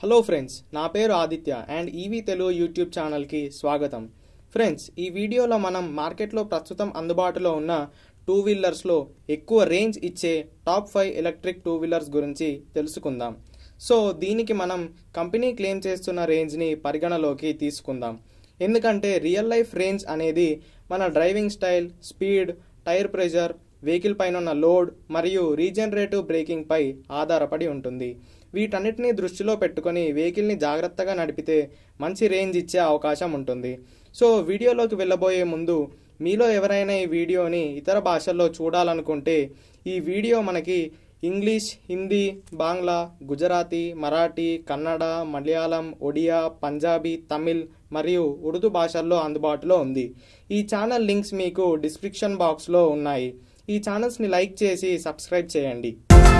hello friends నా పేరు Aditya and EV Telugu YouTube ఛానల్కి స్వాగతం ఫ్రెండ్స్ ఈ వీడియోలో మనం మార్కెట్లో ప్రస్తుతం అందుబాటులో ఉన్న టూ వీలర్స్లో ఎక్కువ రేంజ్ ఇచ్చే top five electric two wheelers గురించి తెలుసుకుందాం సో దీనికి మనం కంపెనీ క్లెయిమ్ చేస్తున్న రేంజ్ని పరిగణలోకి తీసుకుందాం ఎందుకంటే రియల్ లైఫ్ రేంజ్ అనేది మన driving style speed tyre pressure vehicle పైన ఉన్న లోడ్ మరియు రీజనరేటివ్ బ్రేకింగ్ పై ఆధారపడి ఉంటుంది వీటన్నిటిని దృష్టిలో పెట్టుకొని వెహికల్ని జాగ్రత్తగా నడిపితే మంచి రేంజ్ ఇచ్చే అవకాశం ఉంటుంది సో వీడియోలోకి వెళ్ళబోయే ముందు మీలో ఎవరైనా ఈ వీడియోని ఇతర భాషల్లో చూడాలనుకుంటే ఈ వీడియో మనకి ఇంగ్లీష్ హిందీ బాంగ్లా గుజరాతీ మరాఠీ కన్నడ మలయాళం ఒడియా పంజాబీ తమిళ్ మరియు ఉర్దూ భాషల్లో అందుబాటులో ఉంది ఈ ఛానల్ లింక్స్ మీకు డిస్క్రిప్షన్ బాక్స్లో ఉన్నాయి ఈ ఛానల్స్ని లైక్ చేసి సబ్స్క్రైబ్ చేయండి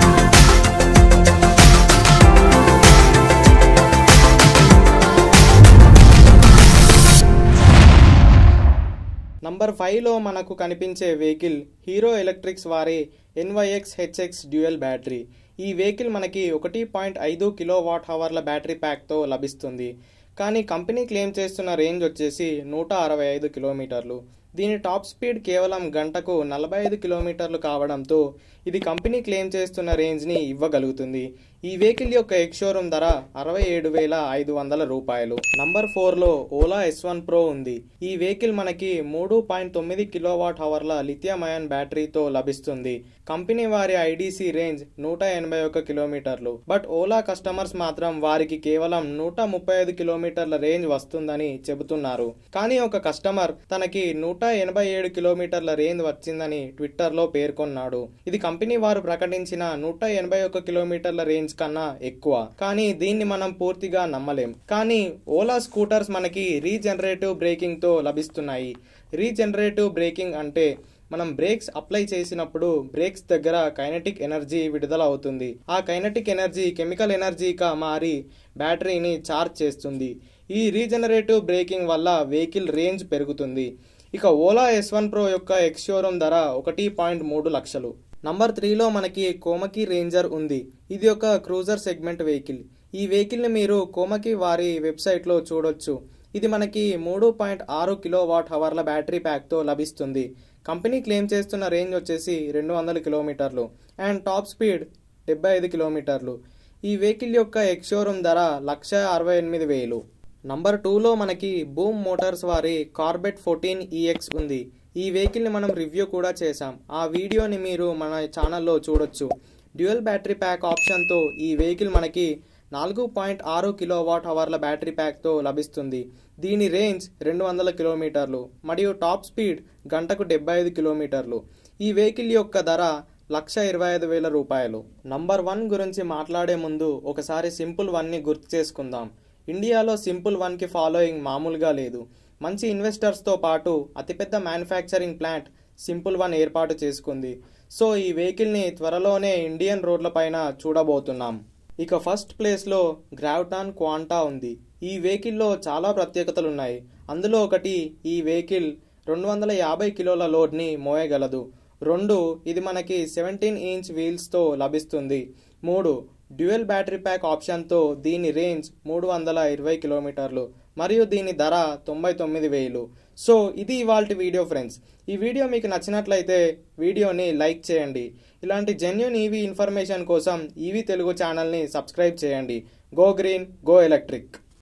నంబర్ ఫైవ్లో మనకు కనిపించే వెహికల్ హీరో ఎలక్ట్రిక్స్ వారి ఎన్వైఎక్స్ హెచ్ఎక్స్ డ్యూయల్ బ్యాటరీ ఈ వెహికల్ మనకి ఒకటి పాయింట్ ఐదు కిలో వాట్ హవర్ల బ్యాటరీ ప్యాక్తో లభిస్తుంది కానీ కంపెనీ క్లెయిమ్ చేస్తున్న రేంజ్ వచ్చేసి నూట అరవై ఐదు కిలోమీటర్లు దీని టాప్ స్పీడ్ కేవలం గంటకు నలభై ఐదు కిలోమీటర్లు కావడంతో ఇది కంపెనీ క్లెయిమ్ చేస్తున్న రేంజ్ని ఇవ్వగలుగుతుంది ఈ వెహికల్ యొక్క ఎక్స్ షోరూమ్ ధర అరవై ఏడు వేల ఐదు వందల రూపాయలు నంబర్ ఫోర్లో ఓలా ఎస్ వన్ ప్రో ఉంది ఈ వెహికల్ మనకి మూడు పాయింట్ తొమ్మిది కిలోవాట్ హవర్ల లిథియం అయాన్ బ్యాటరీతో లభిస్తుంది కంపెనీ వారి ఐడిసి రేంజ్ నూట ఎనభై ఒక్క కిలోమీటర్లు బట్ ఓలా కస్టమర్స్ మాత్రం వారికి కేవలం నూట ముప్పై ఐదు కిలోమీటర్ల రేంజ్ వస్తుందని చెబుతున్నారు కానీ ఒక కస్టమర్ తనకి నూట ఎనభై ఏడు కిలోమీటర్ల రేంజ్ వచ్చిందని ట్విట్టర్లో పేర్కొన్నాడు ఇది కంపెనీ వారు ప్రకటించిన నూట ఎనభై ఒక్క కిలోమీటర్ల రేంజ్ కన్నా ఎక్కువ కానీ దీన్ని మనం పూర్తిగా నమ్మలేం కానీ ఓలా స్కూటర్స్ మనకి రీజనరేటివ్ బ్రేకింగ్ తో లభిస్తున్నాయి రీజనరేటివ్ బ్రేకింగ్ అంటే మనం బ్రేక్స్ అప్లై చేసినప్పుడు బ్రేక్స్ దగ్గర కైనటిక్ ఎనర్జీ విడుదల అవుతుంది ఆ కైనటిక్ ఎనర్జీ కెమికల్ ఎనర్జీగా మారి బ్యాటరీని ఛార్జ్ చేస్తుంది ఈ రీజనరేటివ్ బ్రేకింగ్ వల్ల వెహికల్ రేంజ్ పెరుగుతుంది ఇక ఓలా ఎస్ వన్ ప్రో యొక్క ఎక్స్ షోరూమ్ ధర ఒకటి పాయింట్ మూడు లక్షలు నంబర్ త్రీలో మనకి కోమకి రేంజర్ ఉంది ఇది ఒక క్రూజర్ సెగ్మెంట్ వెహికల్ ఈ వెహికల్ని మీరు కోమకి వారి వెబ్సైట్లో చూడొచ్చు ఇది మనకి మూడు పాయింట్ ఆరు కిలో వాట్ హవర్ల బ్యాటరీ ప్యాక్తో లభిస్తుంది కంపెనీ క్లెయిమ్ చేస్తున్న రేంజ్ వచ్చేసి రెండు వందల కిలోమీటర్లు అండ్ టాప్ స్పీడ్ డెబ్బై ఐదు కిలోమీటర్లు ఈ వెహికల్ యొక్క ఎక్స్ షోరూమ్ ధర లక్ష అరవై ఎనిమిది వేలు నంబర్ టూలో మనకి బూమ్ మోటార్స్ వారి కార్బెట్ ఫోర్టీన్ ఈఎక్స్ ఉంది ఈ వెహికల్ని మనం రివ్యూ కూడా చేశాం ఆ వీడియోని మీరు మన ఛానల్లో చూడొచ్చు డ్యూయల్ బ్యాటరీ ప్యాక్ ఆప్షన్తో ఈ వెహికల్ మనకి నాలుగు పాయింట్ ఆరు కిలో వాట్ అవర్ల బ్యాటరీ ప్యాక్తో లభిస్తుంది దీని రేంజ్ రెండు వందల కిలోమీటర్లు మరియు టాప్ స్పీడ్ గంటకు డెబ్బై ఐదు కిలోమీటర్లు ఈ వెహికల్ యొక్క ధర లక్ష ఇరవై ఐదు వేల రూపాయలు నంబర్ వన్ గురించి మాట్లాడే ముందు ఒకసారి సింపుల్ వన్ని గుర్తు చేసుకుందాం ఇండియాలో సింపుల్ వన్కి ఫాలోయింగ్ మామూలుగా లేదు మంచి ఇన్వెస్టర్స్తో పాటు అతిపెద్ద మ్యానుఫ్యాక్చరింగ్ ప్లాంట్ సింపుల్ వన్ ఏర్పాటు చేసుకుంది సో ఈ వెహికల్ని త్వరలోనే ఇండియన్ రోడ్లపైన చూడబోతున్నాం ఇక ఫస్ట్ ప్లేస్లో గ్రావిటాన్ క్వాంటా ఉంది ఈ వెహికల్లో చాలా ప్రత్యేకతలు ఉన్నాయి అందులో ఒకటి ఈ వెహికల్ రెండు వందల యాభై కిలోల లోడ్ని మోయగలదు రెండు ఇది మనకి సెవెంటీన్ ఇంచ్ వీల్స్తో లభిస్తుంది మూడు డ్యూయల్ బ్యాటరీ ప్యాక్ ఆప్షన్తో దీని రేంజ్ మూడు వందల ఇరవై కిలోమీటర్లు మరియు దీని ధర తొంభై తొమ్మిది వేలు సో ఇది ఇవాళ వీడియో ఫ్రెండ్స్ ఈ వీడియో మీకు నచ్చినట్లయితే వీడియోని లైక్ చేయండి ఇలాంటి జెన్యున్ ఈవీ ఇన్ఫర్మేషన్ కోసం ఈవీ తెలుగు ఛానల్ని సబ్స్క్రైబ్ చేయండి గో గ్రీన్ గో ఎలక్ట్రిక్